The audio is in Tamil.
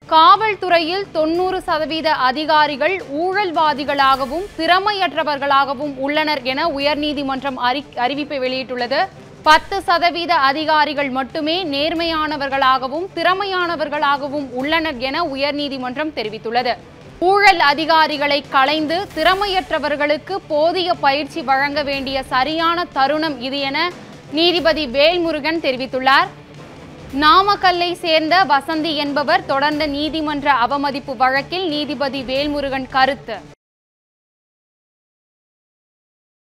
காவல்துறையில் தொண்ணூறு சதவீத அதிகாரிகள் ஊழல்வாதிகளாகவும் திறமையற்றவர்களாகவும் உள்ளனர் என உயர்நீதிமன்றம் அறி அறிவிப்பை வெளியிட்டுள்ளது பத்து சதவீத அதிகாரிகள் மட்டுமே நேர்மையானவர்களாகவும் திறமையானவர்களாகவும் உள்ளனர் என உயர்நீதிமன்றம் தெரிவித்துள்ளது ஊழல் அதிகாரிகளை களைந்து திறமையற்றவர்களுக்கு போதிய பயிற்சி வழங்க வேண்டிய சரியான தருணம் இது என நீதிபதி வேல்முருகன் தெரிவித்துள்ளார் நாமக்கல்லை சேர்ந்த வசந்தி என்பவர் தொடர்ந்த நீதிமன்ற அவமதிப்பு வழக்கில் நீதிபதி வேல்முருகன் கருத்து